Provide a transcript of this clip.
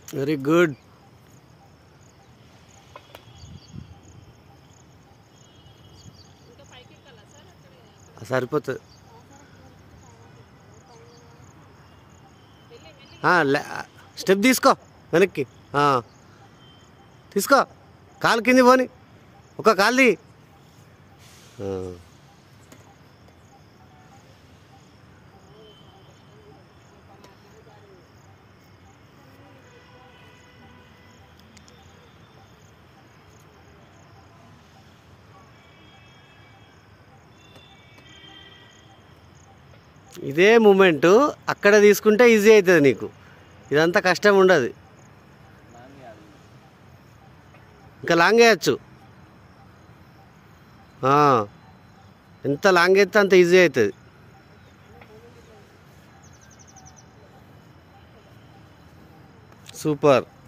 Very good ఇంకా పైకి ఎక్కాలా sir అక్కడ సరిపోతుంది వెళ్ళి వెళ్ళి ఆ, లే- స్టెప్ తీసుకో వెనక్కి ఆ. తీసుకో కాలు కింది పోని ఒక కాలుది ఆ. ఇదే మూమెంట్ అక్కడ తీసుకుంటే ఈజీ అవుతుంది నీకు ఇదంతా కష్టం ఉండదు ఇంకా లాంగ్ వేయచ్చు ఆ. ఎంత లాంగ్ అయితే అంత ఈజీ అవుతుంది సూపర్